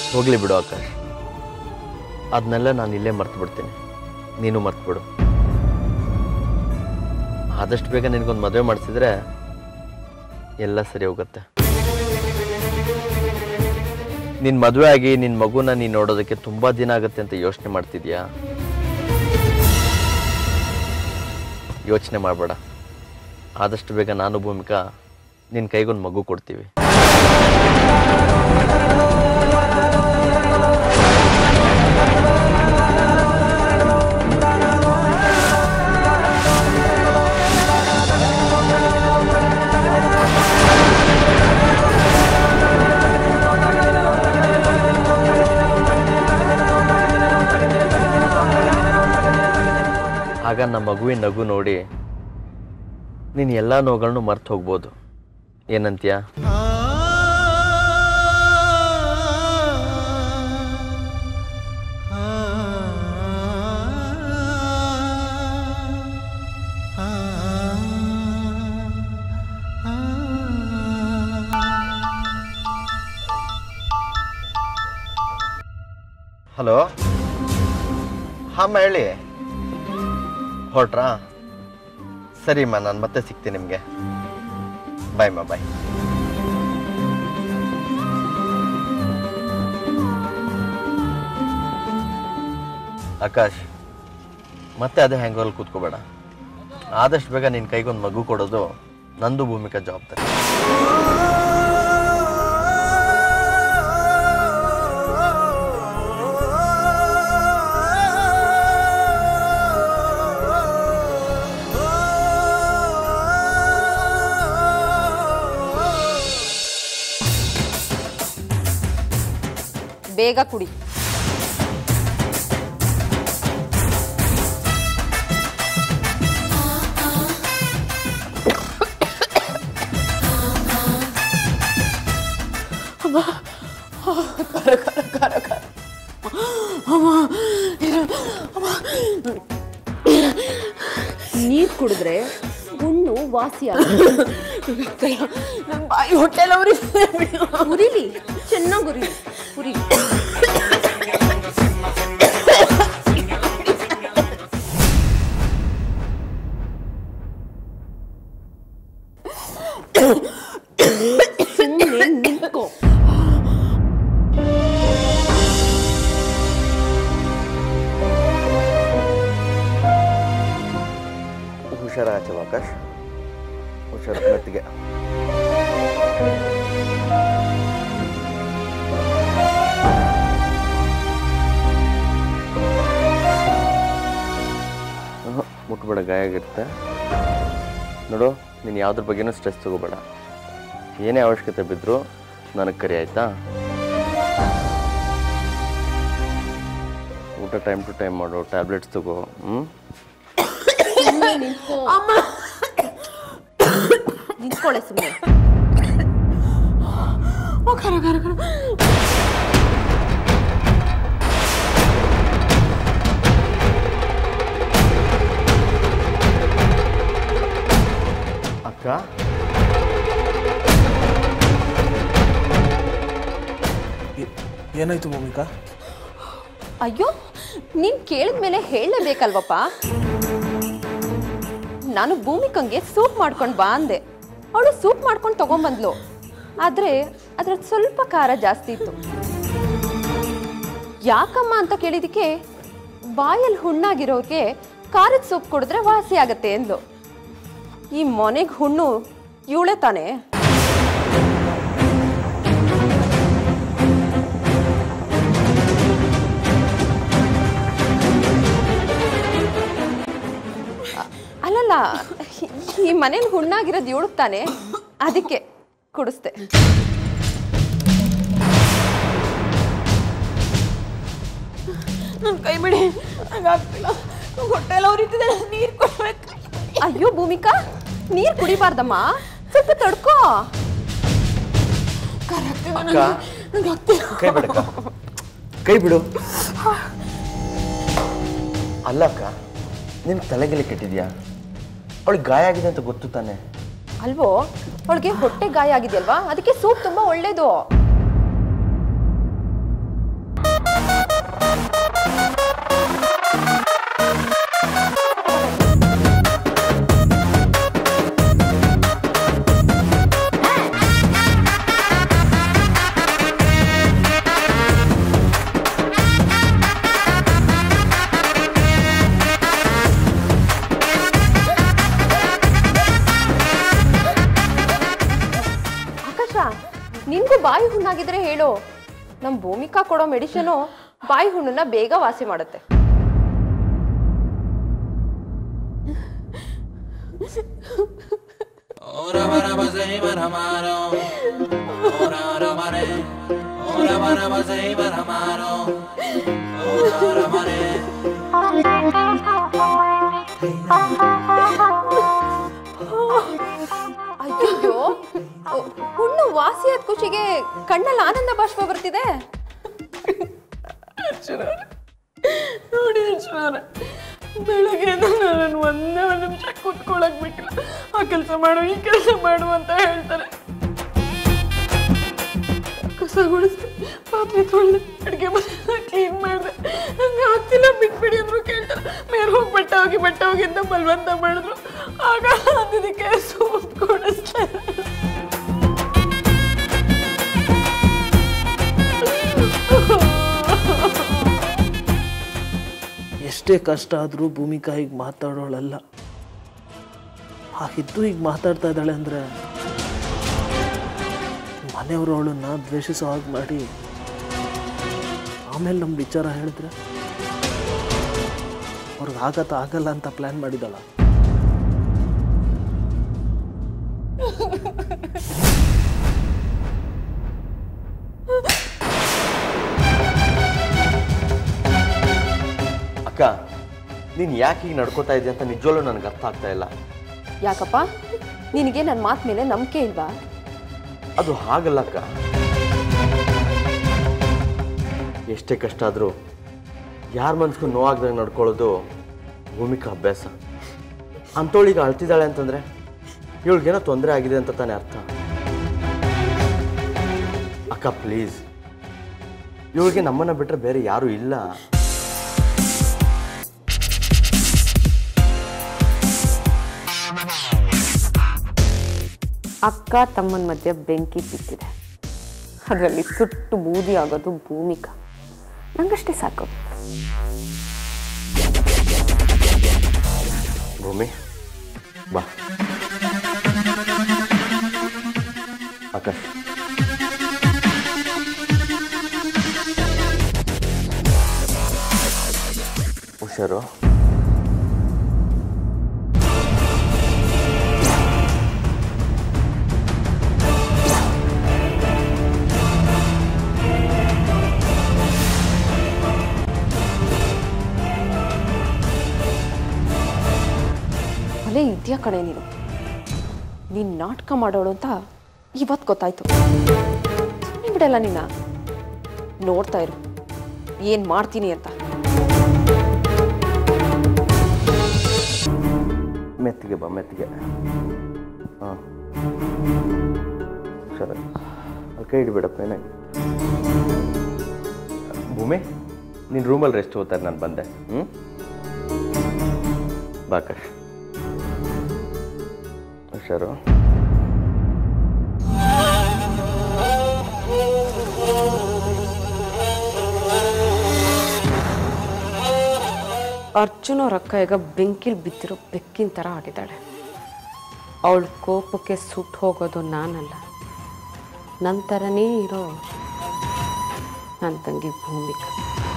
ಹೋಗ್ಲಿ ಬಿಡು ಆಕಾಶ್ ಅದನ್ನೆಲ್ಲ ನಾನು ಇಲ್ಲೇ ಮರ್ತು ಬಿಡ್ತೀನಿ ನೀನು ಮರ್ತು ಬಿಡು ಆದಷ್ಟು ಬೇಗ ನಿನಗೊಂದು ಮದುವೆ ಮಾಡಿಸಿದ್ರೆ ಎಲ್ಲ ಸರಿ ಹೋಗುತ್ತೆ ನಿನ್ನ ಮದುವೆ ಆಗಿ ನಿನ್ನ ಮಗುನ ನೀನು ನೋಡೋದಕ್ಕೆ ತುಂಬ ದಿನ ಆಗುತ್ತೆ ಅಂತ ಯೋಚನೆ ಮಾಡ್ತಿದ್ಯಾ ಯೋಚನೆ ಮಾಡಬೇಡ ಆದಷ್ಟು ಬೇಗ ನಾನು ಭೂಮಿಕಾ ನಿನ್ನ ಕೈಗೊಂದು ಮಗು ಕೊಡ್ತೀವಿ ಆಗ ನಮ್ಮ ಮಗುವಿನ ನಗು ನೋಡಿ ನೀನು ಎಲ್ಲ ನೋವುಗಳನ್ನು ಮರ್ತು ಹೋಗ್ಬೋದು ಏನಂತೀಯ ಹಲೋ ಹಾಂ ಹೇಳಿ ಹೊರಟ್ರಾ ಸರಿಮ್ಮ ನಾನು ಮತ್ತೆ ಸಿಗ್ತೀನಿ ನಿಮಗೆ ಬಾಯ್ ಮಾ ಬಾಯ್ ಆಕಾಶ್ ಮತ್ತೆ ಅದೇ ಹ್ಯಾಂಗೋಲ್ಲಿ ಕೂತ್ಕೋಬೇಡ ಆದಷ್ಟು ಬೇಗ ನಿನ್ನ ಕೈಗೊಂದು ಮಗು ಕೊಡೋದು ನಂದು ಭೂಮಿಕಾ ಜವಾಬ್ದಾರಿ ಬೇಗ ಕುಡಿ ನೀರು ಕುಡಿದ್ರೆ ಹುಣ್ಣು ವಾಸಿ ಬಾಯಿ ಹೊಟ್ಟೆಲ್ಲ ಉರಿ ಉರಿಲಿ ಚೆನ್ನಾಗಿ ಉರಿಲಿ ಉರಿ ಸುಮ್ಮನೆ ನಿಂತ್ಕೋ ಹುಷಾರಾಚು ಆಕಾಶ್ ಹುಷಾರು ಮೆತ್ತಿಗೆ ಆಹಾ, ಮುಟ್ಬೇಡ ಗಾಯ ಆಗಿರುತ್ತೆ ನೋಡು ನೀನು ಯಾವುದ್ರ ಬಗ್ಗೆನೂ ಸ್ಟ್ರೆಸ್ ತಗೋಬೇಡ ಏನೇ ಅವಶ್ಯಕತೆ ಬಿದ್ದರೂ ನನಗೆ ಕರಿ ಆಯಿತಾ ಊಟ ಟೈಮ್ ಟು ಟೈಮ್ ಮಾಡು ಟ್ಯಾಬ್ಲೆಟ್ಸ್ ತಗೋ ಹ್ಞೂ ನಿಂತ್ಕೊಳ್ಳೆ ಸುಮ್ಮನೆ ಖರ ಖರ ಖರ ಅಕ್ಕ ಏ- ಏನಾಯ್ತು ಭೂಮಿಕಾ ಅಯ್ಯೋ ನೀನ್ ಕೇಳಿದ ಮೇಲೆ ಹೇಳಲೇಬೇಕಲ್ವಪ್ಪ ನಾನು ಭೂಮಿಕಂಗೆ ಸೂಪ್ ಮಾಡ್ಕೊಂಡು ಬಾ ಅಂದೆ ಅವಳು ಸೂಪ್ ಮಾಡ್ಕೊಂಡು ತಗೊಂಬಂದ್ಲು ಆದರೆ ಅದ್ರದ್ದು ಸ್ವಲ್ಪ ಖಾರ ಜಾಸ್ತಿ ಇತ್ತು ಯಾಕಮ್ಮ ಅಂತ ಕೇಳಿದಕ್ಕೆ ಬಾಯಲ್ಲಿ ಹುಣ್ಣಾಗಿರೋರಿಗೆ ಖಾರದ ಸೂಪ್ ಕುಡಿದ್ರೆ ವಾಸಿ ಆಗತ್ತೆ ಅಂದ್ಲು ಈ ಮೊನೆಗೆ ಹುಣ್ಣು ಇವಳೆ ತಾನೇ ಅಲ್ಲಲ್ಲ ಈ ಮನೇಲಿ ಹುಣ್ಣಾಗಿರೋದು ಇವಳು ತಾನೆ ಅದಕ್ಕೆ ಕುಡಿಸ್ದೆ ನನ್ನ ಕೈ ಬಿಡಿ ನಂಗಾಗ್ತಿಲ್ಲ ಹೊಟ್ಟೆ ಎಲ್ಲ ಉರಿತಿದೆ ನೀರು ಕೊಡ್ಬೇಕು ಅಯ್ಯೋ ಭೂಮಿಕಾ ನೀರ್ ಕುಡಿಬಾರ್ದಮ್ಮ ಸ್ವಲ್ಪ ತಡ್ಕೋ ಅಕ್ಕ ನಂಗಾಗ್ತಿಲ್ಲ ಕೈ ಬಿಡಕ್ಕ ಕೈ ಬಿಡು ಅಲ್ಲ ಅಕ್ಕ ನಿನ್ ತಲೆಗೆಲೆ ಕೆಟ್ಟಿದ್ಯಾ ಅವಳಿಗೆ ಗಾಯ ಆಗಿದೆ ಅಂತ ಗೊತ್ತು ತಾನೆ ಅಲ್ವೋ ಅವಳಿಗೆ ಹೊಟ್ಟೆ ಗಾಯ ಆಗಿದೆಯಲ್ವಾ ಅದಕ್ಕೆ ಸೂಪ್ ತುಂಬಾ ಒಳ್ಳೇದು ಬಾಯಿ ಹುಣ್ಣಾಗಿದ್ರೆ ಹೇಳು ನಮ್ಮ ಭೂಮಿಕಾ ಕೊಡೋ ಮೆಡಿಷನು ಬಾಯಿ ಹುಣ್ಣನ್ನ ಬೇಗ ವಾಸಿ ಮಾಡುತ್ತೆ ಅಯ್ಯೋ ಹುಣ್ಣು ವಾಸಿಯಾದ ಖುಷಿಗೆ ಕಣ್ಣಲ್ಲಿ ಆನಂದ ಬಾಷ್ಪ ಬರ್ತಿದೆ ನೋಡಿ ಅರ್ಚನ ಬೆಳಗ್ಗೆ ನಾನು ಒಂದೇ ಒಂದು ನಿಮಿಷ ಕೂತ್ಕೊಳಕ್ ಬಿಟ್ಟಿಲ್ಲ ಆ ಕೆಲಸ ಮಾಡು ಈ ಕೆಲಸ ಮಾಡು ಅಂತ ಹೇಳ್ತಾರೆ ಕಸ ಗುಡಿಸ್ದೆ ಪಾತ್ರೆ ತೊಳ್ದೆ ಅಡುಗೆ ಮನೆ ಕ್ಲೀನ್ ಮಾಡಿದೆ ನಂಗೆ ಆಗ್ತಿಲ್ಲ ಬಿಟ್ಬಿಡಿ ಅಂದ್ರು ಕೇಳ್ತಾರೆ ಮೇರೆ ಹೋಗಿ ಬಟ್ಟೆ ಹೋಗಿ ಬಟ್ಟೆ ಹೋಗಿ ಅಂತ ಬಲವಂತ ಮಾಡಿದ್ರು ಆಗ ಅದಕ್ಕೆ ಸೂಪ್ ಕೊಡಿಸ್ತಾರೆ ಎಷ್ಟೇ ಕಷ್ಟ ಆದರೂ ಭೂಮಿಕಾ ಈಗ ಮಾತಾಡೋಳಲ್ಲ ಹಾಗಿದ್ದು ಈಗ ಮಾತಾಡ್ತಾ ಇದ್ದಾಳೆ ಅಂದರೆ ಮನೆಯವರು ಅವಳನ್ನ ದ್ವೇಷಿಸೋ ಹಾಗೆ ಮಾಡಿ ಆಮೇಲೆ ನಮ್ಮ ವಿಚಾರ ಹೇಳಿದ್ರೆ ಅವ್ರಿಗೆ ಆಗತ್ತ ಆಗಲ್ಲ ಅಂತ ಪ್ಲ್ಯಾನ್ ಮಾಡಿದ್ದಾಳ ಅಕ್ಕ ನೀನು ಯಾಕೆ ಹೀಗೆ ನಡ್ಕೋತಾ ಇದೆಯಾ ಅಂತ ನಿಜವಲ್ಲೂ ನನಗೆ ಅರ್ಥ ಆಗ್ತಾ ಇಲ್ಲ ಯಾಕಪ್ಪ ನಿನಗೆ ನನ್ನ ಮಾತು ಮೇಲೆ ನಂಬಿಕೆ ಇಲ್ವಾ ಅದು ಹಾಗಲ್ಲ ಅಕ್ಕ ಎಷ್ಟೇ ಕಷ್ಟ ಆದರೂ ಯಾರ ಮನ್ಸಿಗೂ ನೋವಾಗ್ದಂಗೆ ನಡ್ಕೊಳ್ಳೋದು ಭೂಮಿಕಾ ಅಭ್ಯಾಸ ಅಂಥವಳಿಗೆ ಅಳ್ತಿದ್ದಾಳೆ ಅಂತಂದರೆ ಇವಳಿಗೇನೋ ತೊಂದರೆ ಆಗಿದೆ ಅಂತ ತಾನೇ ಅರ್ಥ ಅಕ್ಕ ಪ್ಲೀಸ್ ಇವಳಿಗೆ ನಮ್ಮನ್ನು ಬಿಟ್ಟರೆ ಬೇರೆ ಯಾರೂ ಇಲ್ಲ ಅಕ್ಕ ತಮ್ಮನ ಮಧ್ಯೆ ಬೆಂಕಿ ಬಿದ್ದಿದೆ ಅದರಲ್ಲಿ ಸುಟ್ಟು ಬೂದಿ ಆಗೋದು ಭೂಮಿಕಾ ನಂಗಷ್ಟೇ ಸಾಕು ಭೂಮಿ ಬಾ ಆಕಾಶ್ ಹುಷಾರು ಅಲ್ಲೇ ಇದೆಯಾ ಕಣೆ ನೀನು ನೀನು ನಾಟಕ ಮಾಡೋಳು ಅಂತ ಇವತ್ತು ಗೊತ್ತಾಯ್ತು ಸುಮ್ಮನೆ ಬಿಡಲ್ಲ ನಿನ್ನ ನೋಡ್ತಾ ಇರು ಏನು ಮಾಡ್ತೀನಿ ಅಂತ ಮೆತ್ತಿಗೆ ಬಾ ಮೆತ್ತಿಗೆ ಹಾಂ ಸರಿ ಅಲ್ಲಿ ಕೈ ಹಿಡಿಬೇಡಪ್ಪ ಏನಾಗಿ ಭೂಮಿ ನಿನ್ನ ರೂಮಲ್ಲಿ ರೆಸ್ಟ್ ಹೋಗ್ತಾರೆ ನಾನು ಬಂದೆ ಹ್ಞೂ ಬಾಕಾಶ್ ಹುಷಾರು ಅರ್ಜುನ್ ಅವ್ರ ಅಕ್ಕ ಈಗ ಬೆಂಕಿಲ್ ಬಿದ್ದಿರೋ ಬೆಕ್ಕಿನ ಥರ ಆಗಿದ್ದಾಳೆ ಅವಳ ಕೋಪಕ್ಕೆ ಸುಟ್ಟು ಹೋಗೋದು ನಾನಲ್ಲ ನನ್ನ ಥರನೇ ಇರೋ ನನ್ನ ತಂಗಿ ಭೂಮಿಕಾ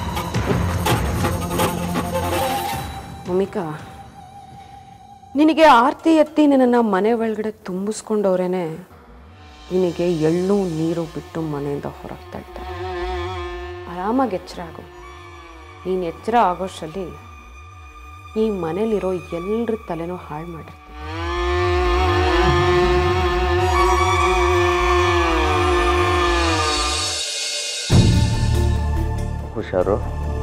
ಭೂಮಿಕಾ ನಿನಗೆ ಆರತಿ ಎತ್ತಿ ನಿನ್ನನ್ನು ಮನೆ ಒಳಗಡೆ ತುಂಬಿಸ್ಕೊಂಡವ್ರೇನೆ ನಿನಗೆ ಎಳ್ಳು ನೀರು ಬಿಟ್ಟು ಮನೆಯಿಂದ ಹೊರಗೆ ತಳ್ತಾರೆ ಆರಾಮಾಗಿ ಎಚ್ಚರ ಆಗು ನೀನು ಎಚ್ಚರ ಆಗೋಷ್ಟರಲ್ಲಿ ಈ ಮನೇಲಿರೋ ಎಲ್ಲರ ತಲೆನೂ ಹಾಳು ಮಾಡಿರ್ತೀನಿ ಹುಷಾರು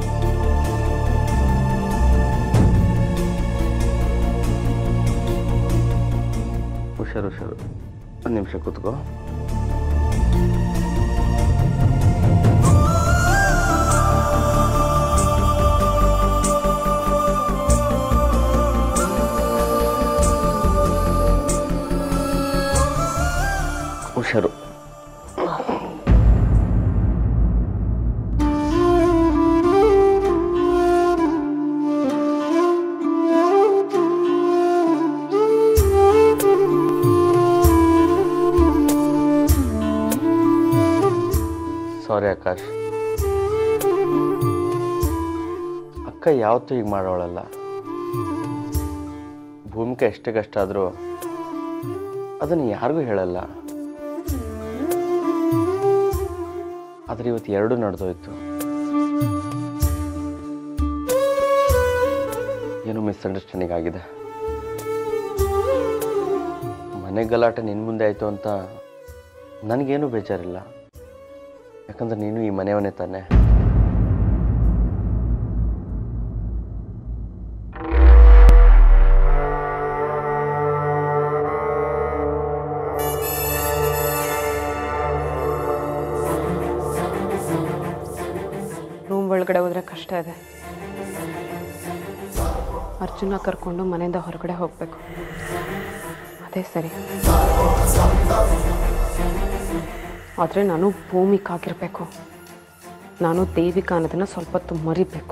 ಹುಷಾರು ಹುಷಾರು ಒಂದು ನಿಮಿಷ ಕೂತ್ಕೋ ಹುಷಾರು ಸಾರಿ ಆಕಾಶ್ ಅಕ್ಕ ಯಾವತ್ತೂ ಹೀಗೆ ಮಾಡೋಳಲ್ಲ ಭೂಮಿಕೆ ಎಷ್ಟೇ ಕಷ್ಟ ಆದರೂ ಅದನ್ನು ಯಾರಿಗೂ ಹೇಳಲ್ಲ ಆದರೆ ಇವತ್ತು ಎರಡೂ ನಡೆದೋಯ್ತು ಏನೋ ಮಿಸ್ಅಂಡರ್ಸ್ಟ್ಯಾಂಡಿಂಗ್ ಆಗಿದೆ ಮನೆ ಗಲಾಟೆ ನಿನ್ನ ಮುಂದೆ ಆಯಿತು ಅಂತ ನನಗೇನು ಬೇಜಾರಿಲ್ಲ ಯಾಕಂದ್ರೆ ನೀನು ಈ ಮನೆಯವನೇ ತಾನೆ ರೂಮ್ ಒಳಗಡೆ ಹೋದ್ರೆ ಕಷ್ಟ ಇದೆ ಅರ್ಜುನ ಕರ್ಕೊಂಡು ಮನೆಯಿಂದ ಹೊರಗಡೆ ಹೋಗಬೇಕು ಅದೇ ಸರಿ ಆದರೆ ನಾನು ಭೂಮಿಕಾಗಿರಬೇಕು ನಾನು ದೇವಿಕಾ ಅನ್ನೋದನ್ನು ಸ್ವಲ್ಪ ಹೊತ್ತು ಮರಿಬೇಕು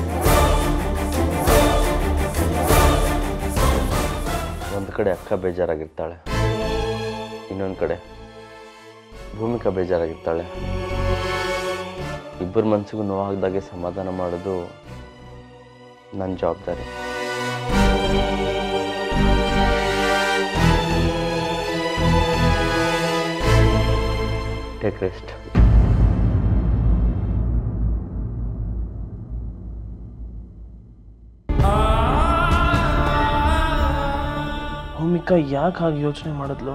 ಒಂದು ಕಡೆ ಅಕ್ಕ ಬೇಜಾರಾಗಿರ್ತಾಳೆ ಇನ್ನೊಂದು ಕಡೆ ಭೂಮಿಕಾ ಬೇಜಾರಾಗಿರ್ತಾಳೆ ಇಬ್ಬರ ಮನಸ್ಸಿಗೂ ನೋವಾಗ್ದಾಗೆ ಸಮಾಧಾನ ಮಾಡೋದು ನನ್ನ ಜವಾಬ್ದಾರಿ ಟೇಕ್ ರೆಸ್ಟ್ ಭೂಮಿಕಾ ಯಾಕೆ ಹಾಗೆ ಯೋಚನೆ ಮಾಡಿದ್ಲು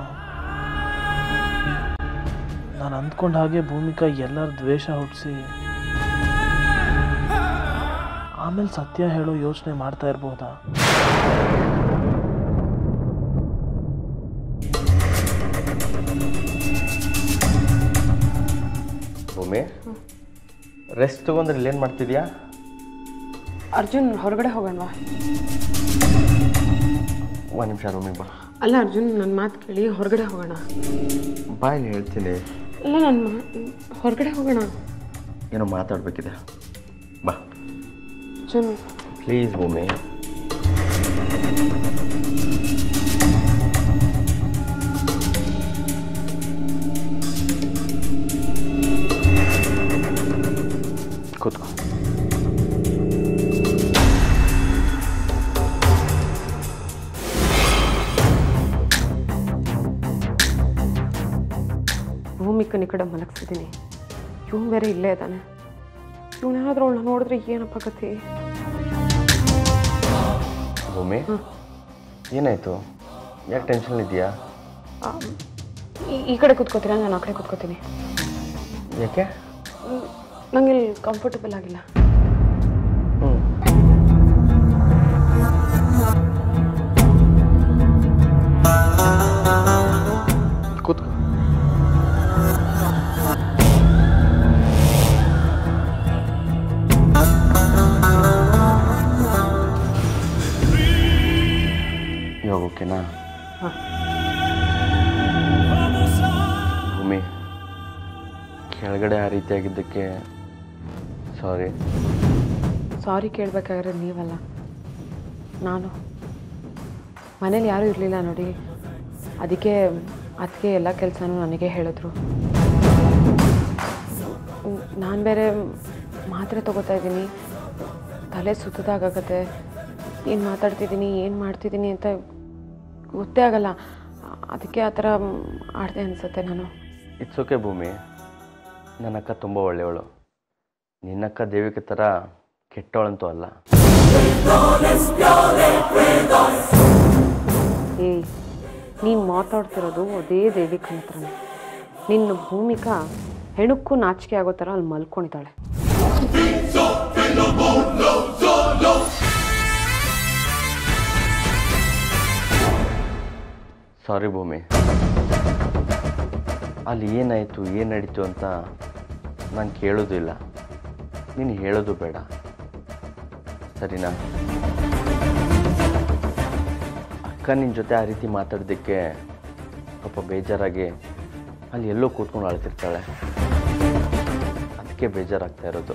ನಾನು ಅಂದ್ಕೊಂಡ ಹಾಗೆ ಭೂಮಿಕಾ ಎಲ್ಲರ ದ್ವೇಷ ಹುಟ್ಟಿಸಿ ಆಮೇಲೆ ಸತ್ಯ ಹೇಳೋ ಯೋಚನೆ ಮಾಡ್ತಾ ಇರ್ಬೋದಾ ಭೂಮಿ ರೆಸ್ಟ್ ತಗೊಂಡ್ರೆ ಇಲ್ಲೇನು ಮಾಡ್ತಿದ್ಯಾ ಅರ್ಜುನ್ ಹೊರಗಡೆ ಹೋಗೋಣವಾ ಒಂದು ನಿಮಿಷ ರೂಮಿಗೆ ಬಾ ಅಲ್ಲ ಅರ್ಜುನ್ ನನ್ನ ಮಾತು ಕೇಳಿ ಹೊರಗಡೆ ಹೋಗೋಣ ಬಾಯಲ್ಲಿ ಹೇಳ್ತೀನಿ ಅಲ್ಲ ನನ್ನ ಮಾ ಹೊರಗಡೆ ಹೋಗೋಣ ಏನೋ ಮಾತಾಡಬೇಕಿದೆ ಬಾ ಅರ್ಜುನ್ ಪ್ಲೀಸ್ ಭೂಮಿ ಕೂತ್ಕೋ ಭೂಮಿಕನ ಈ ಕಡೆ ಮಲಗಿಸಿದ್ದೀನಿ ಇವನು ಬೇರೆ ಇಲ್ಲೇ ಇದ್ದಾನೆ ಇವನೇನಾದ್ರೂ ಅವಳನ್ನ ನೋಡಿದ್ರೆ ಏನಪ್ಪ ಗತಿ ಭೂಮಿ ಏನಾಯ್ತು ಯಾಕೆ ಟೆನ್ಷನ್ ಇದೆಯಾ ಆ, ಈ- ಈ ಕಡೆ ಕೂತ್ಕೋತೀರಾ ನಾನು ಆ ಕಡೆ ಕೂತ್ಕೋತೀನಿ ಯಾಕೆ ನಂಗೆ ಇಲ್ಲಿ ಕಂಫರ್ಟಬಲ್ ಆಗಿಲ್ಲ ಹ್ಞೂ ಕೂತ್ಕೋ ಇವಾಗ ಓಕೆನಾ ಹಾಂ ಭೂಮಿ ಕೆಳಗಡೆ ಆ ರೀತಿಯಾಗಿದ್ದಕ್ಕೆ ಸಾರಿ ಸಾರಿ ಕೇಳಬೇಕಾಗಿರೋದು ನೀವಲ್ಲ ನಾನು ಮನೇಲಿ ಯಾರೂ ಇರಲಿಲ್ಲ ನೋಡಿ ಅದಕ್ಕೆ ಅದಕ್ಕೆ ಎಲ್ಲ ಕೆಲಸನೂ ನನಗೆ ಹೇಳಿದ್ರು ನಾನು ಬೇರೆ ಮಾತ್ರೆ ತಗೋತಾ ಇದ್ದೀನಿ ತಲೆ ಸುತ್ತದಾಗತ್ತೆ ಏನು ಮಾತಾಡ್ತಿದ್ದೀನಿ ಏನು ಮಾಡ್ತಿದ್ದೀನಿ ಅಂತ ಗೊತ್ತೇ ಆಗಲ್ಲ ಅದಕ್ಕೆ ಆ ಥರ ಆಡ್ದೆ ಅನಿಸುತ್ತೆ ನಾನು ಇಟ್ಸ್ ಓಕೆ ಭೂಮಿ ನನ್ನ ಅಕ್ಕ ತುಂಬ ಒಳ್ಳೆಯವಳು ನಿನ್ನಕ್ಕ ದೇವಿಕೆ ಥರ ಕೆಟ್ಟವಳಂತೂ ಅಲ್ಲ ಏಯ್ ನೀನು ಮಾತಾಡ್ತಿರೋದು ಅದೇ ದೇವಿಕನ ಹತ್ರನೇ ನಿನ್ನ ಭೂಮಿಕಾ ಹೆಣಕ್ಕೂ ನಾಚಿಕೆ ಆಗೋ ಥರ ಅಲ್ಲಿ ಮಲ್ಕೊಂಡಿದ್ದಾಳೆ ಸಾರಿ ಭೂಮಿ ಅಲ್ಲಿ ಏನಾಯಿತು ಏನು ನಡೀತು ಅಂತ ನಾನು ಕೇಳೋದು ಇಲ್ಲ ನೀನು ಹೇಳೋದು ಬೇಡ ಸರಿನಾ ಅಕ್ಕ ನಿನ್ನ ಜೊತೆ ಆ ರೀತಿ ಮಾತಾಡೋದಕ್ಕೆ ಪಾಪ ಬೇಜಾರಾಗಿ ಅಲ್ಲಿ ಎಲ್ಲೋ ಕೂತ್ಕೊಂಡು ಅಳ್ತಿರ್ತಾಳೆ ಅದಕ್ಕೆ ಬೇಜಾರಾಗ್ತಾ ಇರೋದು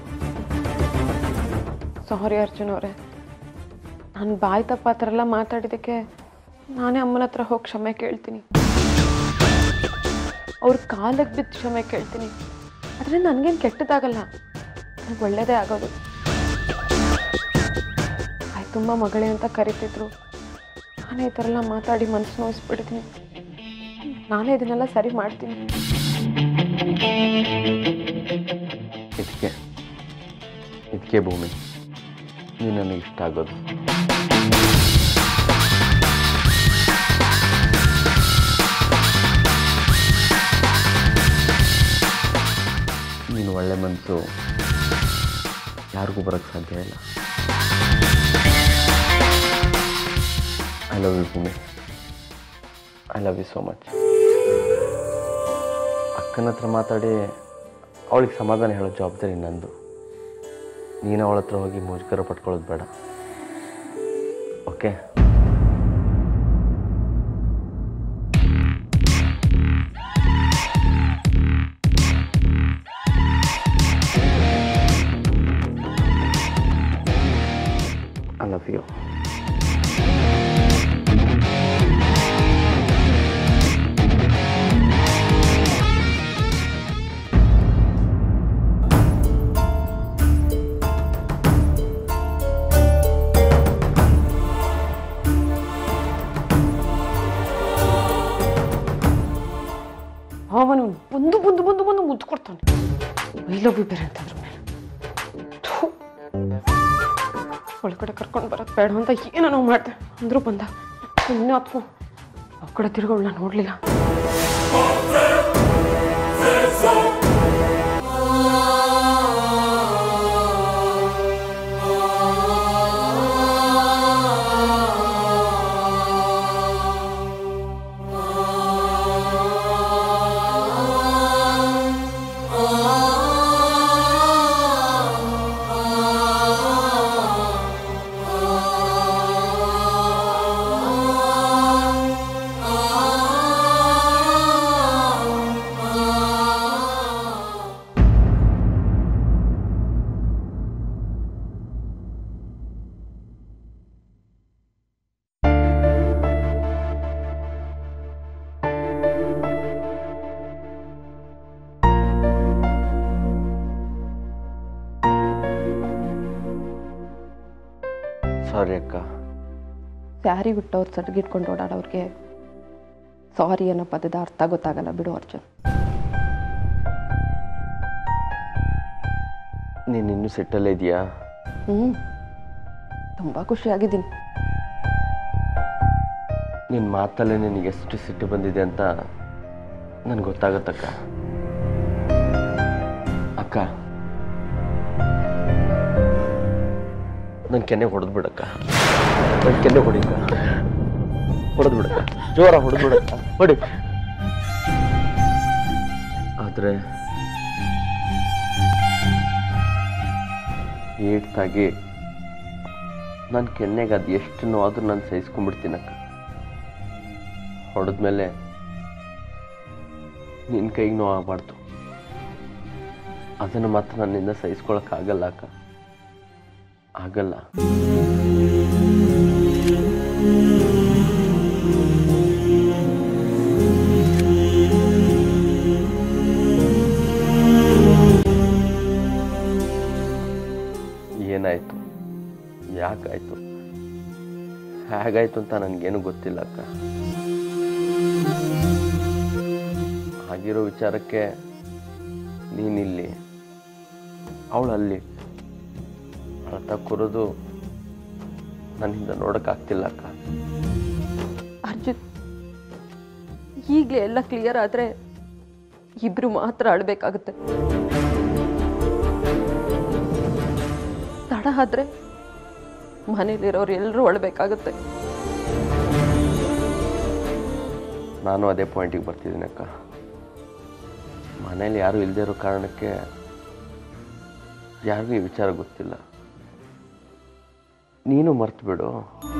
ಸಾರಿ ಅರ್ಜುನ್ ಅವರೇ ನಾನು ಬಾಯಿ ತಪ್ಪ ಆ ಥರ ಎಲ್ಲ ಮಾತಾಡಿದ್ದಕ್ಕೆ ನಾನೇ ಅಮ್ಮನ ಹತ್ರ ಹೋಗಿ ಕ್ಷಮೆ ಕೇಳ್ತೀನಿ ಅವ್ರ ಕಾಲಕ್ಕೆ ಬಿದ್ದು ಕ್ಷಮೆ ಕೇಳ್ತೀನಿ ಆದರೆ ನನಗೇನು ಕೆಟ್ಟದಾಗಲ್ಲ ನನಗೆ ಒಳ್ಳೇದೇ ಆಗೋದು ಆಯ್ತು ತುಂಬ ಮಗಳೇ ಅಂತ ಕರಿತಿದ್ರು ನಾನೇ ಈ ಥರ ಎಲ್ಲ ಮಾತಾಡಿ ಮನಸ್ಸು ನೋಯಿಸ್ಬಿಡ್ತೀನಿ ನಾನೇ ಇದನ್ನೆಲ್ಲ ಸರಿ ಮಾಡ್ತೀನಿ ಇದಕ್ಕೆ ಇದಕ್ಕೆ ಭೂಮಿ ನೀನು ನನಗೆ ಇಷ್ಟ ಆಗೋದು ನೀನು ಒಳ್ಳೆ ಮನಸ್ಸು ಯಾರಿಗೂ ಬರೋಕ್ಕೆ ಸಾಧ್ಯ ಇಲ್ಲ I love you Bhoomi I love you so much ಅಕ್ಕನ ಹತ್ರ ಮಾತಾಡಿ ಅವಳಿಗೆ ಸಮಾಧಾನ ಹೇಳೋ ಜವಾಬ್ದಾರಿ ನಂದು ನೀನು ಅವಳ ಹತ್ರ ಹೋಗಿ ಮುಜುಗರ ಪಟ್ಕೊಳ್ಳೋದು ಬೇಡ ಓಕೆ ಐ ಲವ್ ಯು ಅವನು ಬಂದು ಬಂದು ಬಂದು ಬಂದು ಮುದ್ದು ಕೊಡ್ತಾನೆ ಐ ಲವ್ ಯು ಬೇರೆ ಅಂತಂದ್ರ ಮೇಲೆ ಥು. ಒಳಗಡೆ ಕರ್ಕೊಂಡು ಬರೋದು ಬೇಡ ಅಂತ ಏನೋ ಮಾಡಿದೆ ಅಂದರೂ ಬಂದ ಸುಮ್ಮನೆ ಹತ್ಕೊ ಆ ಕಡೆ ತಿರ್ಗೋಳು ನೋಡಲಿಲ್ಲ ಸಾರಿ ಅಕ್ಕ ಸ್ಯಾರಿ ಬಿಟ್ಟವ್ರು ಸಡ್ಗಿಟ್ಕೊಂಡು ಓಡಾಡೋರಿಗೆ ಸಾರಿ ಅನ್ನೋ ಪದದ ಅರ್ಥ ಗೊತ್ತಾಗಲ್ಲ ಬಿಡು ಅರ್ಜುನ್ ನೀನು ಇನ್ನೂ ಸಿಟ್ಟಲ್ಲೇ ಇದೆಯಾ ಹ್ಞೂ ತುಂಬ ಖುಷಿಯಾಗಿದ್ದೀನಿ ನಿನ್ನ ಮಾತಲ್ಲೇ ನಿನಗೆ ಎಷ್ಟು ಸಿಟ್ಟು ಬಂದಿದೆ ಅಂತ ನನಗೆ ಗೊತ್ತಾಗತ್ತಕ್ಕ ಅಕ್ಕ ನನ್ನ ಕೆನ್ನೆ ಹೊಡೆದು ಬಿಡಕ್ಕ ನನ್ನ ಕೆನ್ನೆ ಹೊಡಿಕ ಹೊಡೆದು ಬಿಡಕ್ಕ ಜೋರ ಹೊಡೆದು ಬಿಡಕ್ಕ ಹೊಡಿ ಆದರೆ ಏಟ್ತಾಗಿ ನನ್ನ ಕೆನ್ನೆಗೆ ಅದು ಎಷ್ಟು ನೋವಾದ್ರೂ ನಾನು ಸಹಿಸ್ಕೊಂಡ್ಬಿಡ್ತೀನಕ್ಕ ಹೊಡೆದ್ಮೇಲೆ ನಿನ್ನ ಕೈಗೆ ನೋವಾಗಬಾರ್ದು ಅದನ್ನು ಮಾತ್ರ ನನ್ನಿಂದ ಸಹಿಸ್ಕೊಳಕ್ಕಾಗಲ್ಲ ಅಕ್ಕ ಆಗಲ್ಲ ಏನಾಯ್ತು ಯಾಕಾಯ್ತು ಹೇಗಾಯ್ತು ಅಂತ ನನಗೇನು ಗೊತ್ತಿಲ್ಲ ಅಕ್ಕ ಆಗಿರೋ ವಿಚಾರಕ್ಕೆ ನೀನಿಲ್ಲಿ ಅವಳಲ್ಲಿ ಅಳ್ತಾ ಕೂರೋದು ನನ್ನಿಂದ ನೋಡೋಕ್ಕಾಗ್ತಿಲ್ಲ ಅಕ್ಕ ಅರ್ಜುನ್ ಈಗಲೇ ಎಲ್ಲ ಕ್ಲಿಯರ್ ಆದರೆ ಇಬ್ರು ಮಾತ್ರ ಅಳ್ಬೇಕಾಗುತ್ತೆ ತಡ ಆದ್ರೆ ಮನೇಲಿರೋರು ಎಲ್ಲರೂ ಅಳ್ಬೇಕಾಗುತ್ತೆ ನಾನು ಅದೇ ಪಾಯಿಂಟಿಗೆ ಬರ್ತಿದ್ದೀನಿ ಅಕ್ಕ ಮನೇಲಿ ಯಾರೂ ಇಲ್ಲದೆ ಇರೋ ಕಾರಣಕ್ಕೆ ಯಾರಿಗೂ ಈ ವಿಚಾರ ಗೊತ್ತಿಲ್ಲ ನೀನು ಮರ್ತು ಬಿಡು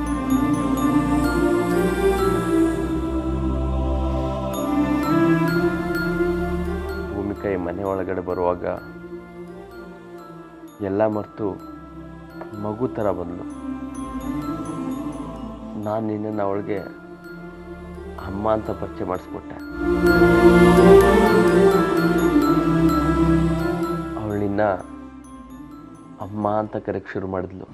ಭೂಮಿಕಾ ಈ ಮನೆ ಒಳಗಡೆ ಬರುವಾಗ ಎಲ್ಲ ಮರೆತು ಮಗು ಥರ ಬಂದು ನಾನು ನಿನ್ನನ್ನು ಅವಳಿಗೆ ಅಮ್ಮ ಅಂತ ಪರಿಚಯ ಮಾಡಿಸ್ಕೊಟ್ಟೆ ನಿನ್ನ ಅಮ್ಮ ಅಂತ ಕರೆಕ್ ಶುರು ಮಾಡಿದ್ಲು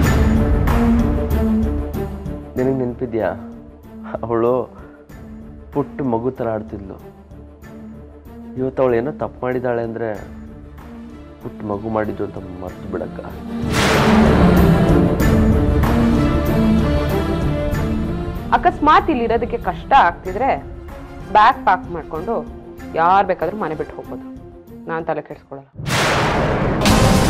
ನಿನಗೆ ನೆನಪಿದ್ಯಾ ಅವಳು ಪುಟ್ಟ ಮಗು ಥರ ಆಡ್ತಿದ್ಲು ಇವತ್ತು ಅವಳು ಏನೋ ತಪ್ಪು ಮಾಡಿದ್ದಾಳೆ ಅಂದರೆ ಪುಟ್ಟ ಮಗು ಮಾಡಿದ್ದು ಅಂತ ಮರ್ತು ಬಿಡಕ್ಕ ಅಕಸ್ಮಾತ್ ಇಲ್ಲಿ ಇರೋದಕ್ಕೆ ಕಷ್ಟ ಆಗ್ತಿದ್ರೆ ಬ್ಯಾಗ್ ಪ್ಯಾಕ್ ಮಾಡ್ಕೊಂಡು ಯಾರು ಬೇಕಾದ್ರೂ ಮನೆ ಬಿಟ್ಟು ಹೋಗ್ಬೋದು ನಾನು ತಲೆ ಕೆಡಿಸ್ಕೊಳ್ಳಲ್ಲ